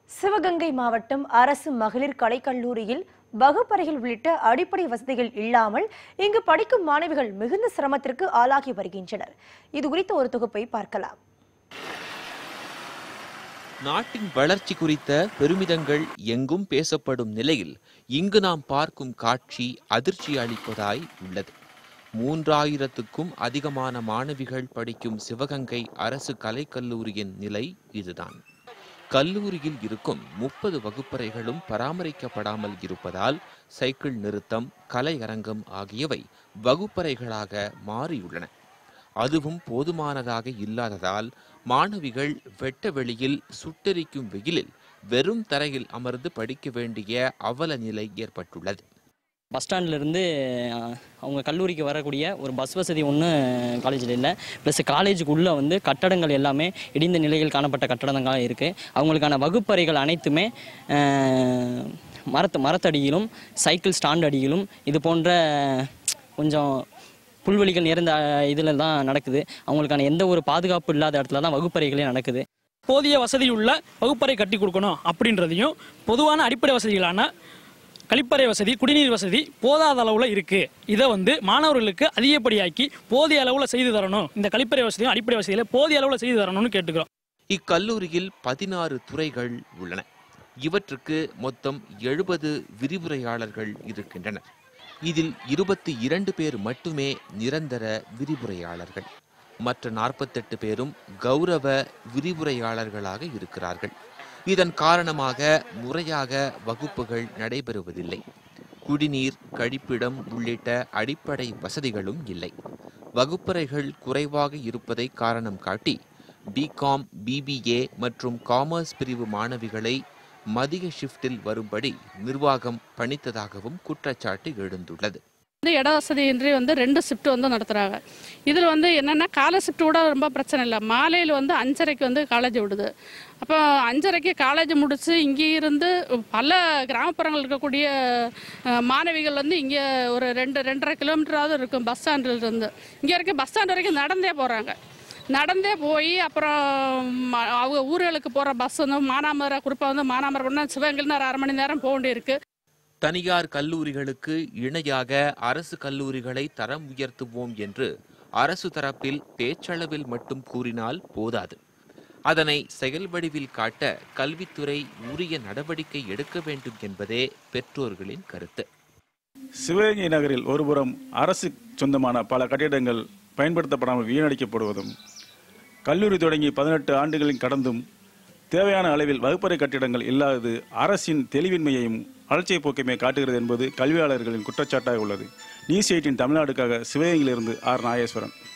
சிவகங்கை மாவட்டம் அரசு மகளிர் கலைக்கல்லூரியில் வகுப்பறைகள் உள்ளிட்ட அடிப்படை வசதிகள் இல்லாமல் இங்கு படிக்கும் மாணவிகள் மிகுந்த சிரமத்திற்கு ஆளாகி வருகின்றனர் இது குறித்த ஒரு தொகுப்பை பார்க்கலாம் நாட்டின் வளர்ச்சி குறித்த பெருமிதங்கள் எங்கும் பேசப்படும் நிலையில் இங்கு நாம் பார்க்கும் காட்சி அதிர்ச்சி அளிப்பதாய் உள்ளது மூன்றாயிரத்துக்கும் அதிகமான மாணவிகள் படிக்கும் சிவகங்கை அரசு கலைக்கல்லூரியின் நிலை இதுதான் கல்லூரியில் இருக்கும் முப்பது வகுப்பறைகளும் பராமரிக்கப்படாமல் இருப்பதால் சைக்கிள் நிறுத்தம் கலையரங்கம் ஆகியவை வகுப்பறைகளாக மாறியுள்ளன அதுவும் போதுமானதாக இல்லாததால் மாணவிகள் வெட்ட வெளியில் சுட்டெரிக்கும் வெயிலில் வெறும் தரையில் அமர்ந்து படிக்க வேண்டிய அவல நிலை ஏற்பட்டுள்ளது பஸ் ஸ்டாண்ட்லேருந்து அவங்க கல்லூரிக்கு வரக்கூடிய ஒரு பஸ் வசதி ஒன்று காலேஜில் இல்லை ப்ளஸ் காலேஜுக்கு உள்ளே வந்து கட்டடங்கள் எல்லாமே இடிந்த நிலையில் காணப்பட்ட கட்டடங்கள் இருக்குது அவங்களுக்கான வகுப்பறைகள் அனைத்துமே அஹ், மரத்து மரத்தடியிலும் சைக்கிள் ஸ்டாண்ட் அடியிலும் இது போன்ற கொஞ்சம் புல்வெளிகள் நிறைந்த இதில் தான் நடக்குது அவங்களுக்கான எந்த ஒரு பாதுகாப்பு இல்லாத இடத்துல தான் வகுப்பறைகளே நடக்குது போதிய வசதியுள்ள வகுப்பறை கட்டி கொடுக்கணும் அப்படின்றதையும் பொதுவான அடிப்படை வசதிகளான கழிப்பறை வசதி குடிநீர் வசதி போதாத அளவில் இருக்கு இதை வந்து மாணவர்களுக்கு அதிகப்படியாக்கி போதிய அளவில் செய்து தரணும் இந்த கழிப்பறை வசதியும் அடிப்படை வசதிகளை போதிய அளவில் செய்து தரணும்னு கேட்டுக்கிறோம் இக்கல்லூரியில் பதினாறு துறைகள் உள்ளன இவற்றுக்கு மொத்தம் எழுபது விரிவுரையாளர்கள் இருக்கின்றனர் இதில் இருபத்தி இரண்டு பேர் மட்டுமே நிரந்தர விரிவுரையாளர்கள் மற்ற நாற்பத்தெட்டு பேரும் கௌரவ விரிவுரையாளர்களாக இருக்கிறார்கள் இதன் காரணமாக முறையாக வகுப்புகள் நடைபெறுவதில்லை குடிநீர் கழிப்பிடம் உள்ளிட்ட அடிப்படை வசதிகளும் இல்லை வகுப்பறைகள் குறைவாக இருப்பதை காரணம் காட்டி பிகாம் பிபிஏ மற்றும் காமர்ஸ் பிரிவு மாணவிகளை மதிய ஷிஃப்டில் வரும்படி நிர்வாகம் பணித்ததாகவும் குற்றச்சாட்டு எழுந்துள்ளது வந்து இட வசதியின்றி வந்து ரெண்டு ஷிஃப்ட் வந்து நடத்துகிறாங்க இதில் வந்து என்னென்னா காலை ஷிஃப்ட் கூட ரொம்ப பிரச்சனை இல்லை மாலையில் வந்து அஞ்சரைக்கு வந்து காலேஜ் விடுது அப்போ அஞ்சரைக்கு காலேஜ் முடித்து இங்கே இருந்து பல கிராமப்புறங்கள் இருக்கக்கூடிய அஹ், மாணவிகள் வந்து இங்கே ஒரு ரெண்டு ரெண்டரை கிலோமீட்டராவது இருக்கும் பஸ் ஸ்டாண்டில் இருந்து இங்கே இருக்க பஸ் ஸ்டாண்ட் வரைக்கும் நடந்தே போகிறாங்க நடந்தே போய் அப்புறம் ம- அவங்க ஊர்களுக்கு போகிற பஸ் வந்து மானாமரை குறிப்பாக வந்து மானாமரை போனால் சிவகங்கையில் ஒரு அரை மணி நேரம் போக வேண்டியிருக்கு தனியார் கல்லூரிகளுக்கு இணையாக அரசு கல்லூரிகளை தரம் உயர்த்துவோம் என்று அரசு தரப்பில் பேச்சளவில் மட்டும் கூறினால் போதாது அதனை செயல் வடிவில் காட்ட கல்வித்துறை உரிய நடவடிக்கை எடுக்க வேண்டும் என்பதே பெற்றோர்களின் கருத்து சிவகங்கை நகரில் ஒருபுறம் அரசு சொந்தமான பல கட்டிடங்கள் பயன்படுத்தப்படாமல் வீணடிக்கப்படுவதும் கல்லூரி தொடங்கி பதினெட்டு ஆண்டுகளில் கடந்தும் தேவையான அளவில் வகுப்பறை கட்டிடங்கள் இல்லாதது அரசின் தெளிவின்மையையும் அலட்சிய போக்கையுமே காட்டுகிறது என்பது கல்வியாளர்களின் குற்றச்சாட்டாக உள்ளது நியூஸ் எயிட்டின் தமிழ்நாடுக்காக சிவகங்கையிலிருந்து ஆர் நாகேஸ்வரன்